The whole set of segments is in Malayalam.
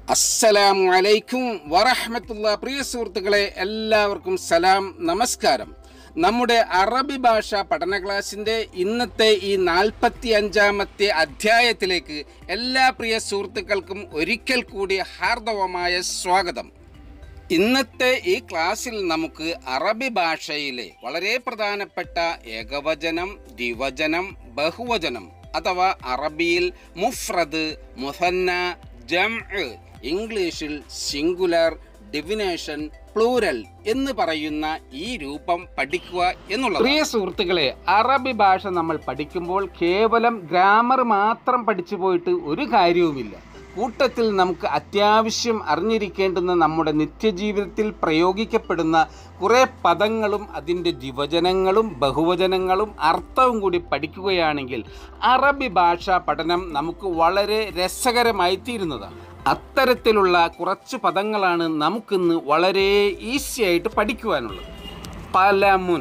അസ്സലാമു അലൈക്കും വറഹമത്തുള്ള പ്രിയ സുഹൃത്തുക്കളെ എല്ലാവർക്കും സലാം നമസ്കാരം നമ്മുടെ അറബി ഭാഷ പഠന ക്ലാസ്സിൻ്റെ ഇന്നത്തെ ഈ നാൽപ്പത്തി അഞ്ചാമത്തെ അധ്യായത്തിലേക്ക് എല്ലാ പ്രിയ സുഹൃത്തുക്കൾക്കും ഒരിക്കൽ കൂടി ഹാർദവമായ സ്വാഗതം ഇന്നത്തെ ഈ ക്ലാസ്സിൽ നമുക്ക് അറബി ഭാഷയിലെ വളരെ പ്രധാനപ്പെട്ട ഏകവചനം ദ്വിവചനം ബഹുവചനം അഥവാ അറബിയിൽ മുഫ്രദ് മുസന്ന ജം ഇംഗ്ലീഷിൽ സിംഗുലർ ഡിവിനേഷൻ പ്ലൂരൽ എന്ന് പറയുന്ന ഈ രൂപം പഠിക്കുക എന്നുള്ളത് പ്രിയ സുഹൃത്തുക്കളെ അറബി ഭാഷ നമ്മൾ പഠിക്കുമ്പോൾ കേവലം ഗ്രാമർ മാത്രം പഠിച്ചു പോയിട്ട് ഒരു കാര്യവുമില്ല കൂട്ടത്തിൽ നമുക്ക് അത്യാവശ്യം അറിഞ്ഞിരിക്കേണ്ടുന്ന നമ്മുടെ നിത്യജീവിതത്തിൽ പ്രയോഗിക്കപ്പെടുന്ന കുറേ പദങ്ങളും അതിൻ്റെ ദ്വിവചനങ്ങളും ബഹുവചനങ്ങളും അർത്ഥവും കൂടി പഠിക്കുകയാണെങ്കിൽ അറബി ഭാഷാ പഠനം നമുക്ക് വളരെ രസകരമായി തീരുന്നതാണ് അത്തരത്തിലുള്ള കുറച്ച് പദങ്ങളാണ് നമുക്കിന്ന് വളരെ ഈസി ആയിട്ട് പഠിക്കുവാനുള്ളത് പലമുൻ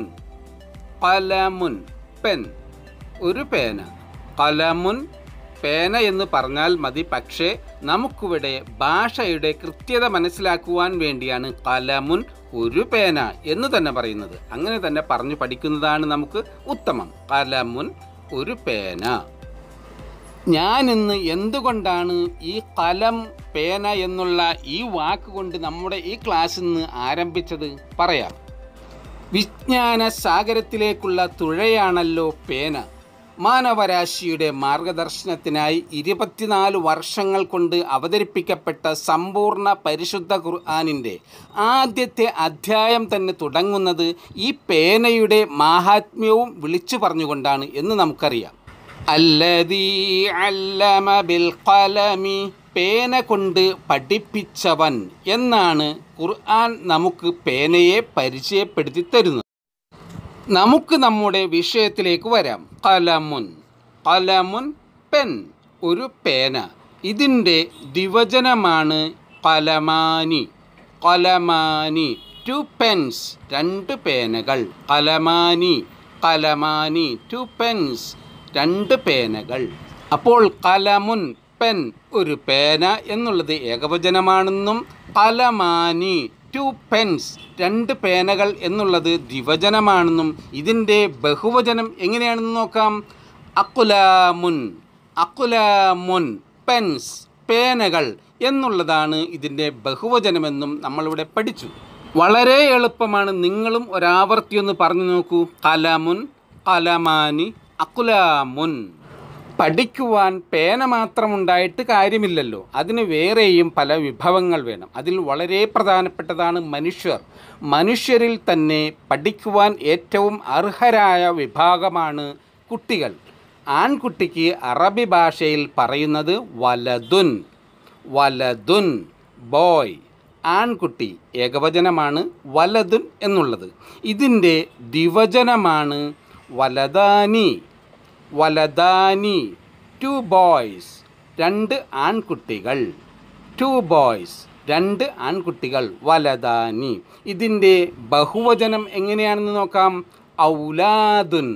പലമുൻ പെൻ ഒരു പേന കലമുൻ പേന എന്ന് പറഞ്ഞാൽ മതി പക്ഷേ നമുക്കിവിടെ ഭാഷയുടെ കൃത്യത മനസ്സിലാക്കുവാൻ വേണ്ടിയാണ് കലമുൻ ഒരു പേന എന്ന് തന്നെ പറയുന്നത് അങ്ങനെ തന്നെ പറഞ്ഞു പഠിക്കുന്നതാണ് നമുക്ക് ഉത്തമം കലമുൻ ഒരു പേന ഞാൻ ഇന്ന് എന്തുകൊണ്ടാണ് ഈ കലം പേന എന്നുള്ള ഈ വാക്ക് കൊണ്ട് നമ്മുടെ ഈ ക്ലാസ് ഇന്ന് ആരംഭിച്ചത് പറയാം വിജ്ഞാന സാഗരത്തിലേക്കുള്ള തുഴയാണല്ലോ പേന മാനവരാശിയുടെ മാർഗദർശനത്തിനായി ഇരുപത്തിനാല് വർഷങ്ങൾ കൊണ്ട് അവതരിപ്പിക്കപ്പെട്ട സമ്പൂർണ്ണ പരിശുദ്ധ ഖുർആാനിൻ്റെ ആദ്യത്തെ അധ്യായം തന്നെ തുടങ്ങുന്നത് ഈ പേനയുടെ മാഹാത്മ്യവും വിളിച്ചു പറഞ്ഞുകൊണ്ടാണ് എന്ന് നമുക്കറിയാം അല്ലദീ അല്ലമ ബിൽ ഖലമി പേന കൊണ്ട് പഠിപ്പിച്ചവൻ എന്നാണ് ഖുർആൻ നമുക്ക് പേനയെ പരിചയപ്പെടുത്തി തരുന്നത് നമുക്ക് നമ്മുടെ വിഷയത്തിലേക്ക് വരാം കലമുൻ കലമുൻ പെൻ ഒരു പേന ഇതിൻ്റെ ദിവചനമാണ് കലമാനി കലമാനി ടു പെൻസ് രണ്ട് പേനകൾ കലമാനി കലമാനി ടു പെൻസ് രണ്ട് പേനകൾ അപ്പോൾ കലമുൻ പെൻ ഒരു പേന എന്നുള്ളത് ഏകവചനമാണെന്നും കലമാനി ടു പെൻസ് രണ്ട് പേനകൾ എന്നുള്ളത് ദ്വിവചനമാണെന്നും ഇതിൻ്റെ ബഹുവചനം എങ്ങനെയാണെന്ന് നോക്കാം അക്കുലാമുൻ അക്കുലാമുൻ പെൻസ് പേനകൾ എന്നുള്ളതാണ് ഇതിൻ്റെ ബഹുവചനമെന്നും നമ്മളിവിടെ പഠിച്ചു വളരെ എളുപ്പമാണ് നിങ്ങളും ഒരാവർത്തി ഒന്ന് പറഞ്ഞു നോക്കൂ കലമുൻ കലമാനി അക്കുലാമുൻ പഠിക്കുവാൻ പേന മാത്രം ഉണ്ടായിട്ട് കാര്യമില്ലല്ലോ അതിന് വേറെയും പല വിഭവങ്ങൾ വേണം അതിൽ വളരെ പ്രധാനപ്പെട്ടതാണ് മനുഷ്യർ മനുഷ്യരിൽ തന്നെ പഠിക്കുവാൻ ഏറ്റവും അർഹരായ വിഭാഗമാണ് കുട്ടികൾ ആൺകുട്ടിക്ക് അറബി ഭാഷയിൽ പറയുന്നത് വലതുൻ വലതുൻ ബോയ് ആൺകുട്ടി ഏകവചനമാണ് വലതുൻ എന്നുള്ളത് ഇതിൻ്റെ ദിവചനമാണ് വലതാനി വലദാനി ടു ബോയ്സ് രണ്ട് ആൺകുട്ടികൾ ടു ബോയ്സ് രണ്ട് ആൺകുട്ടികൾ വലദാനി ഇതിൻ്റെ ബഹുവചനം എങ്ങനെയാണെന്ന് നോക്കാം ഔലാദുൻ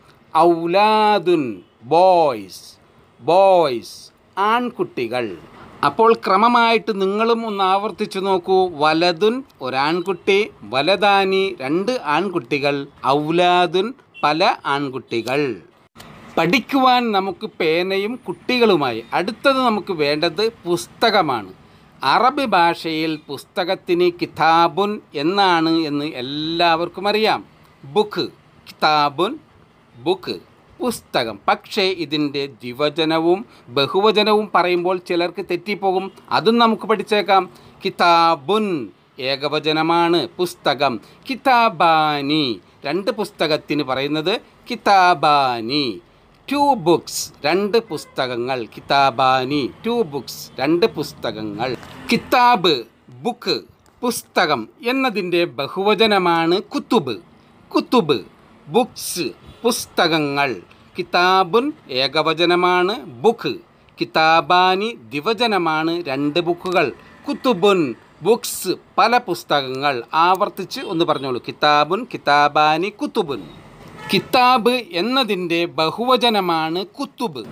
ഔലാദുൻ ബോയ്സ് ബോയ്സ് ആൺകുട്ടികൾ അപ്പോൾ ക്രമമായിട്ട് നിങ്ങളും ഒന്ന് ആവർത്തിച്ചു നോക്കൂ വലതുൻ ഒരാൺകുട്ടി വലദാനി രണ്ട് ആൺകുട്ടികൾ ഔലാദുൻ പല ആൺകുട്ടികൾ പഠിക്കുവാൻ നമുക്ക് പേനയും കുട്ടികളുമായി അടുത്തത് നമുക്ക് വേണ്ടത് പുസ്തകമാണ് അറബി ഭാഷയിൽ പുസ്തകത്തിന് കിതാബുൻ എന്നാണ് എന്ന് എല്ലാവർക്കും അറിയാം ബുക്ക് കിതാബുൻ ബുക്ക് പുസ്തകം പക്ഷേ ഇതിൻ്റെ ദ്വിവചനവും ബഹുവചനവും പറയുമ്പോൾ ചിലർക്ക് തെറ്റിപ്പോകും അതും നമുക്ക് പഠിച്ചേക്കാം കിതാബുൻ ഏകവചനമാണ് പുസ്തകം കിതാബാനി രണ്ട് പുസ്തകത്തിന് പറയുന്നത് കിതാബാനി ടു ബുക്സ് രണ്ട് പുസ്തകങ്ങൾ കിതാബാനി ടു ബുക്സ് രണ്ട് പുസ്തകങ്ങൾ കിതാബ് ബുക്ക് പുസ്തകം എന്നതിൻ്റെ ബഹുവചനമാണ് കുത്തുബ് കുത്തുബ് ബുക്സ് പുസ്തകങ്ങൾ കിതാബുൻ ഏകവചനമാണ് ബുക്ക് കിതാബാനി ദിവചനമാണ് രണ്ട് ബുക്കുകൾ കുത്തുബുൻ ബുക്സ് പല പുസ്തകങ്ങൾ ആവർത്തിച്ച് ഒന്ന് പറഞ്ഞോളൂ കിതാബുൻ കിതാബാനി കുത്തുബുൻ കിതാബ് എന്നതിൻ്റെ ബഹുവചനമാണ് കുത്തുബ്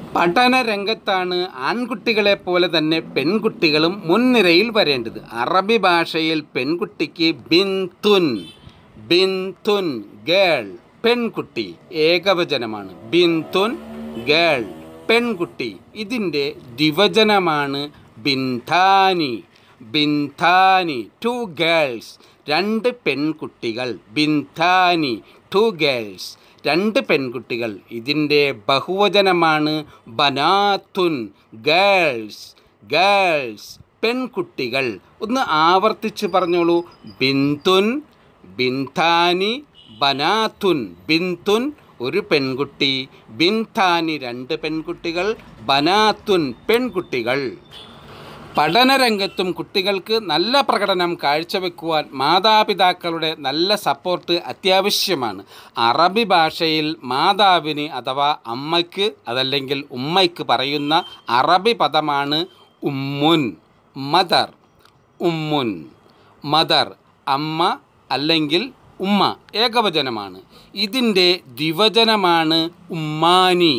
പഠന രംഗത്താണ് ആൺകുട്ടികളെ പോലെ തന്നെ പെൺകുട്ടികളും മുൻനിരയിൽ വരേണ്ടത് അറബി ഭാഷയിൽ പെൺകുട്ടിക്ക് ബിൻതുൻ ബിൻതുൻ ഗേൾ പെൺകുട്ടി ഏകവചനമാണ് ബിൻതുൻ ഗേൾ പെൺകുട്ടി ഇതിൻ്റെ ദ്വിവചനമാണ് ബിൻതാനി ബിൻതാനി ടു ഗേൾസ് രണ്ട് പെൺകുട്ടികൾ ബിൻതാനി ടു ഗേൾസ് രണ്ട് പെൺകുട്ടികൾ ഇതിൻ്റെ ബഹുവചനമാണ് ബനാത്തുൻ ഗേൾസ് ഗേൾസ് പെൺകുട്ടികൾ ഒന്ന് ആവർത്തിച്ച് പറഞ്ഞോളൂ ബിന്തുൻ ബിന്താനി ബനാത്തുൻ ബിന്തുൻ ഒരു പെൺകുട്ടി ബിന്താനി രണ്ട് പെൺകുട്ടികൾ ബനാത്തുൻ പെൺകുട്ടികൾ പഠനരംഗത്തും കുട്ടികൾക്ക് നല്ല പ്രകടനം കാഴ്ചവെക്കുവാൻ മാതാപിതാക്കളുടെ നല്ല സപ്പോർട്ട് അത്യാവശ്യമാണ് അറബി ഭാഷയിൽ മാതാവിന് അഥവാ അമ്മയ്ക്ക് അതല്ലെങ്കിൽ ഉമ്മയ്ക്ക് പറയുന്ന അറബി പദമാണ് ഉമ്മുൻ മദർ ഉമ്മുൻ മദർ അമ്മ അല്ലെങ്കിൽ ഉമ്മ ഏകവചനമാണ് ഇതിൻ്റെ ദ്വിവചനമാണ് ഉമ്മാനി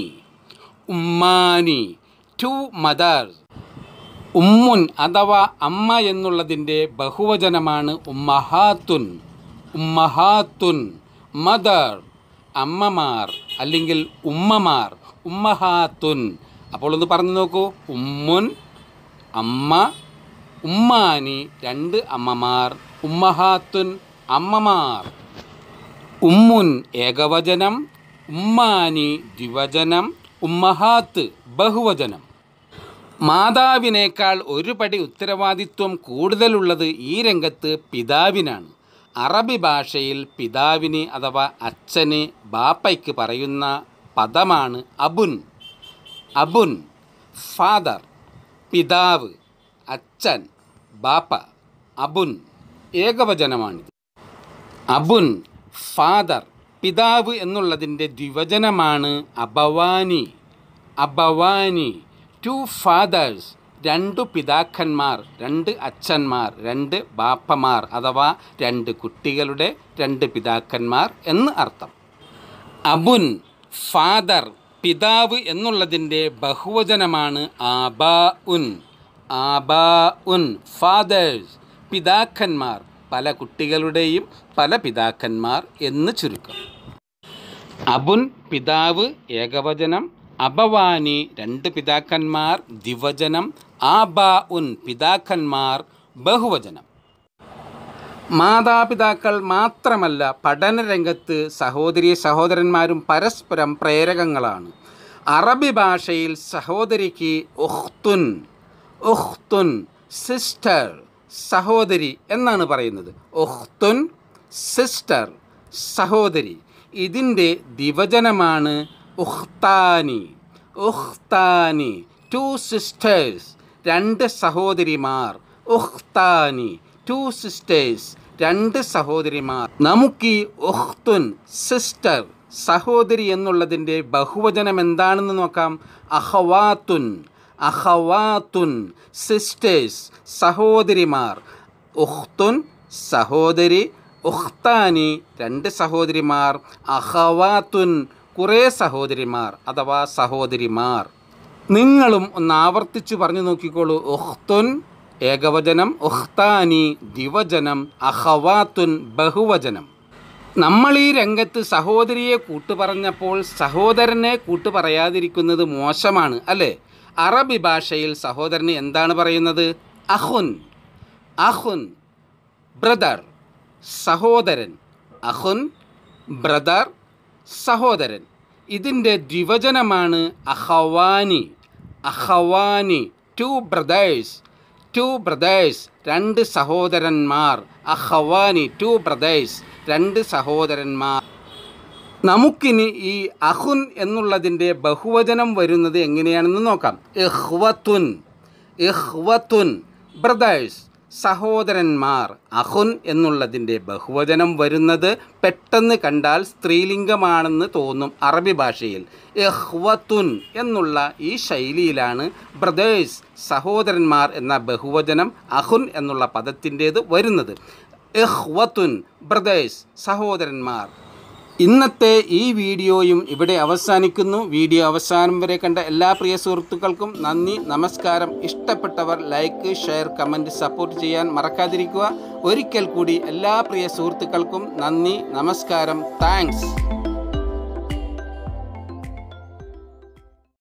ഉമ്മാനി ടു മദർസ് ഉമ്മുൻ അഥവാ അമ്മ എന്നുള്ളതിൻ്റെ ബഹുവചനമാണ് ഉമ്മഹാത്തുൻ ഉമ്മഹാത്തുൻ മദർ അമ്മമാർ അല്ലെങ്കിൽ ഉമ്മമാർ ഉമ്മഹാത്തുൻ അപ്പോൾ ഒന്ന് പറഞ്ഞു നോക്കൂ ഉമ്മുൻ അമ്മ ഉമ്മാനി രണ്ട് അമ്മമാർ ഉമ്മഹാത്തുൻ അമ്മമാർ ഉമ്മുൻ ഏകവചനം ഉമ്മാനി ദ്വിവചനം ഉമ്മഹാത്ത് ബഹുവചനം മാതാവിനേക്കാൾ ഒരു പടി ഉത്തരവാദിത്വം കൂടുതലുള്ളത് ഈ രംഗത്ത് പിതാവിനാണ് അറബി ഭാഷയിൽ പിതാവിന് അഥവാ അച്ഛന് ബാപ്പയ്ക്ക് പറയുന്ന പദമാണ് അബുൻ അബുൻ ഫാദർ പിതാവ് അച്ഛൻ ബാപ്പ അബുൻ ഏകവചനമാണിത് അബുൻ ഫാദർ പിതാവ് എന്നുള്ളതിൻ്റെ ദ്വിവചനമാണ് അബവാനി അബവാനി ടു ഫാദേഴ്സ് രണ്ടു പിതാക്കന്മാർ രണ്ട് അച്ഛന്മാർ രണ്ട് ബാപ്പമാർ അഥവാ രണ്ട് കുട്ടികളുടെ രണ്ട് പിതാക്കന്മാർ എന്ന് അർത്ഥം അബുൻ ഫാദർ പിതാവ് എന്നുള്ളതിൻ്റെ ബഹുവചനമാണ് ആബാ ഉൻ ആബാ ഉൻ ഫാദേഴ്സ് പിതാക്കന്മാർ പല കുട്ടികളുടെയും പല പിതാക്കന്മാർ എന്ന് ചുരുക്കം അബുൻ പിതാവ് ഏകവചനം അബവാനി രണ്ട് പിതാക്കന്മാർ ദ്വിവചനം ആബാ ഉൻ പിതാക്കന്മാർ ബഹുവചനം മാതാപിതാക്കൾ മാത്രമല്ല പഠനരംഗത്ത് സഹോദരി സഹോദരന്മാരും പരസ്പരം പ്രേരകങ്ങളാണ് അറബി ഭാഷയിൽ സഹോദരിക്ക് ഉഖ്തുൻ ഉഖ്തുൻ സിസ്റ്റർ സഹോദരി എന്നാണ് പറയുന്നത് ഉഖ്തുൻ സിസ്റ്റർ സഹോദരി ഇതിൻ്റെ ദിവചനമാണ് ഉഖ്താനി ഉഖ്താനി ടു സിസ്റ്റേഴ്സ് രണ്ട് സഹോദരിമാർ ഉഖ്താനി ടു സിസ്റ്റേഴ്സ് രണ്ട് സഹോദരിമാർ നമുക്ക് ഈ ഉഖ്തുൻ സിസ്റ്റർ സഹോദരി എന്നുള്ളതിൻ്റെ ബഹുവചനം എന്താണെന്ന് നോക്കാം അഹവാത്തുൻ അഹവാത്തുൻ സിസ്റ്റേഴ്സ് സഹോദരിമാർ ഉഖ്തുൻ സഹോദരി ഉഖ്താനി രണ്ട് സഹോദരിമാർ അഹവാത്തുൻ കുറേ സഹോദരിമാർ അഥവാ സഹോദരിമാർ നിങ്ങളും ഒന്ന് ആവർത്തിച്ചു പറഞ്ഞു നോക്കിക്കോളൂ ഉഖ്തുൻ ഏകവചനം ഉഖ്താനി ദിവചനം അഹവാത്തുൻ ബഹുവചനം നമ്മൾ ഈ രംഗത്ത് സഹോദരിയെ കൂട്ടുപറഞ്ഞപ്പോൾ സഹോദരനെ കൂട്ടുപറയാതിരിക്കുന്നത് മോശമാണ് അല്ലേ അറബി ഭാഷയിൽ സഹോദരന് എന്താണ് പറയുന്നത് അഹുൻ അഹുൻ ബ്രദർ സഹോദരൻ അഹുൻ ബ്രദർ സഹോദരൻ ഇതിൻ്റെ ദ്വിവചനമാണ് അഹവാനി അഹവാനി ടു ബ്രദേഴ്സ് ടു ബ്രദേഴ്സ് രണ്ട് സഹോദരന്മാർ അഹവാനി ടു ബ്രദേഴ്സ് രണ്ട് സഹോദരന്മാർ നമുക്കിനി ഈ അഹുൻ എന്നുള്ളതിൻ്റെ ബഹുവചനം വരുന്നത് എങ്ങനെയാണെന്ന് നോക്കാം ഇഹ്വത്തുൻ ഇഹ്വത്തുൻ ബ്രദേഴ്സ് സഹോദരന്മാർ അഹുൻ എന്നുള്ളതിൻ്റെ ബഹുവചനം വരുന്നത് പെട്ടെന്ന് കണ്ടാൽ സ്ത്രീലിംഗമാണെന്ന് തോന്നും അറബി ഭാഷയിൽ ഇഹ്വത്തുൻ എന്നുള്ള ഈ ശൈലിയിലാണ് ബ്രദേഴ്സ് സഹോദരന്മാർ എന്ന ബഹുവചനം അഹുൻ എന്നുള്ള പദത്തിൻ്റേത് വരുന്നത് ഇഹ്വത്തുൻ ബ്രദേഴ്സ് സഹോദരന്മാർ ഇന്നത്തെ ഈ വീഡിയോയും ഇവിടെ അവസാനിക്കുന്നു വീഡിയോ അവസാനം വരെ കണ്ട എല്ലാ പ്രിയ സുഹൃത്തുക്കൾക്കും നന്ദി നമസ്കാരം ഇഷ്ടപ്പെട്ടവർ ലൈക്ക് ഷെയർ കമൻറ്റ് സപ്പോർട്ട് ചെയ്യാൻ മറക്കാതിരിക്കുക ഒരിക്കൽ കൂടി എല്ലാ പ്രിയ സുഹൃത്തുക്കൾക്കും നന്ദി നമസ്കാരം താങ്ക്സ്